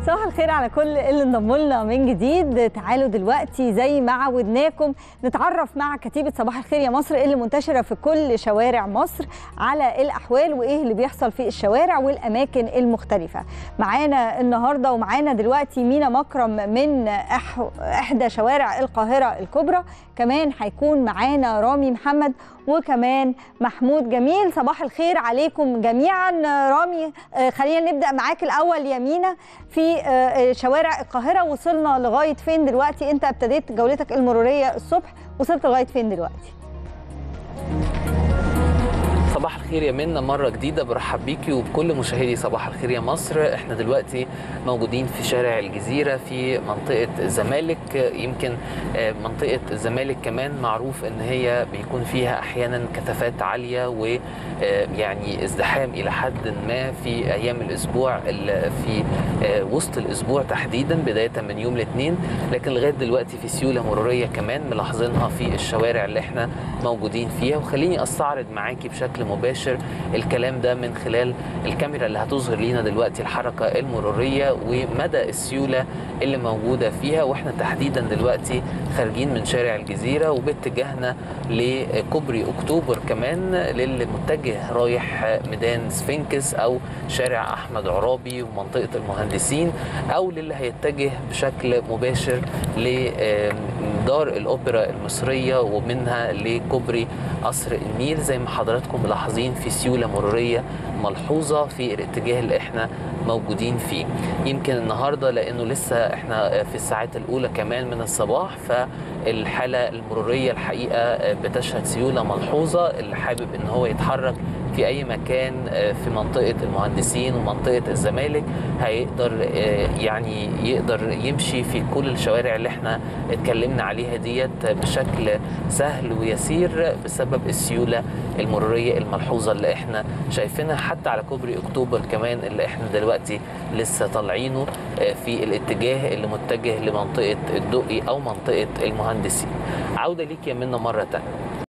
صباح الخير على كل اللي انضموا لنا من جديد تعالوا دلوقتي زي ما عودناكم نتعرف مع كتيبة صباح الخير يا مصر اللي منتشرة في كل شوارع مصر على الأحوال وإيه اللي بيحصل في الشوارع والأماكن المختلفة معانا النهاردة ومعانا دلوقتي مينا مكرم من أح... إحدى شوارع القاهرة الكبرى كمان هيكون معانا رامي محمد وكمان محمود جميل صباح الخير عليكم جميعا رامي خلينا نبدا معاك الاول يا مينا في شوارع القاهره وصلنا لغايه فين دلوقتي انت ابتديت جولتك المروريه الصبح وصلت لغايه فين دلوقتي صباح الخير يا منى مرة جديدة برحب بيكي وبكل مشاهدي صباح الخير يا مصر احنا دلوقتي موجودين في شارع الجزيرة في منطقة الزمالك يمكن منطقة الزمالك كمان معروف ان هي بيكون فيها احيانا كثافات عالية ويعني ازدحام الى حد ما في ايام الاسبوع في وسط الاسبوع تحديدا بداية من يوم الاثنين لكن لغاية دلوقتي في سيولة مرورية كمان ملاحظينها في الشوارع اللي احنا موجودين فيها وخليني استعرض معاكي بشكل مباشر الكلام ده من خلال الكاميرا اللي هتظهر لينا دلوقتي الحركة المرورية ومدى السيولة اللي موجودة فيها واحنا تحديدا دلوقتي خارجين من شارع الجزيرة وباتجاهنا لكوبري اكتوبر كمان للي متجه رايح ميدان سفنكس او شارع احمد عرابي ومنطقة المهندسين او للي هيتجه بشكل مباشر لدار الاوبرا المصرية ومنها لكوبري قصر النيل زي ما حضراتكم ملاحظين في سيولة مرورية ملحوظة في الاتجاه اللي احنا موجودين فيه يمكن النهاردة لأنه لسه احنا في الساعات الأولى كمان من الصباح فالحالة المرورية الحقيقة بتشهد سيولة ملحوظة اللي حابب ان هو يتحرك في اي مكان في منطقه المهندسين ومنطقه الزمالك هيقدر يعني يقدر يمشي في كل الشوارع اللي احنا اتكلمنا عليها ديت بشكل سهل ويسير بسبب السيوله المروريه الملحوظه اللي احنا شايفينها حتى على كوبري اكتوبر كمان اللي احنا دلوقتي لسه طالعينه في الاتجاه اللي متجه لمنطقه الدقي او منطقه المهندسين عوده ليك يا منى مره ثانيه